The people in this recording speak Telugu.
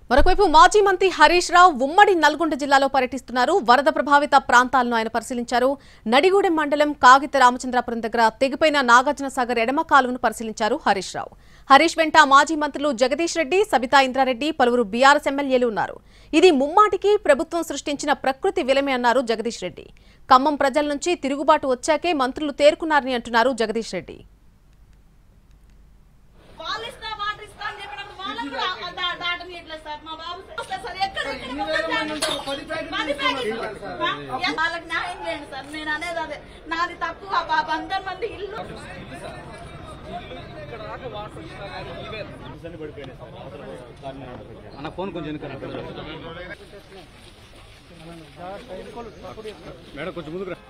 మరొకవైపు మాజీ మంత్రి హరీష్ రావు ఉమ్మడి నల్గొండ జిల్లాలో పర్యటిస్తున్నారు వరద ప్రభావిత ప్రాంతాలను ఆయన పరిశీలించారు నడిగూడెం మండలం కాగిత రామచంద్రాపురం దగ్గర తెగిపోయిన నాగార్జున సాగర్ ఎడమ కాలువను పరిశీలించారు హరీష్ రావు హరీష్ వెంట మాజీ మంత్రులు జగదీష్ రెడ్డి సబితా ఇంద్రారెడ్డి పలువురు బీఆర్ఎస్ ఎమ్మెల్యేలు ఉన్నారు ఇది ముమ్మాటికి ప్రభుత్వం సృష్టించిన ప్రకృతి విలమే అన్నారు జగదీష్ రెడ్డి ఖమ్మం ప్రజల నుంచి తిరుగుబాటు వచ్చాకే మంత్రులు తేరుకున్నారని అంటున్నారు జగదీష్ రెడ్డి వాళ్ళు ఇస్తా వాటర్ ఇస్తా అని చెప్పినప్పుడు వాళ్ళకు కూడా ఆ దా- దాటనీయట్లేదు సార్ మా బాబు వస్తారు సార్ ఎక్కడ ఎక్కడ పది ప్యాకెట్లు. ఆ? వాళ్ళకి న్యాయం చేయండి సార్ నేను అనేది అదే నాది తక్కువ ఆ బందర్ మంది ఇల్లు అన్న ఫోన్ కొంచెం వెనక రా. మేడం కొంచెం ముందుకు రా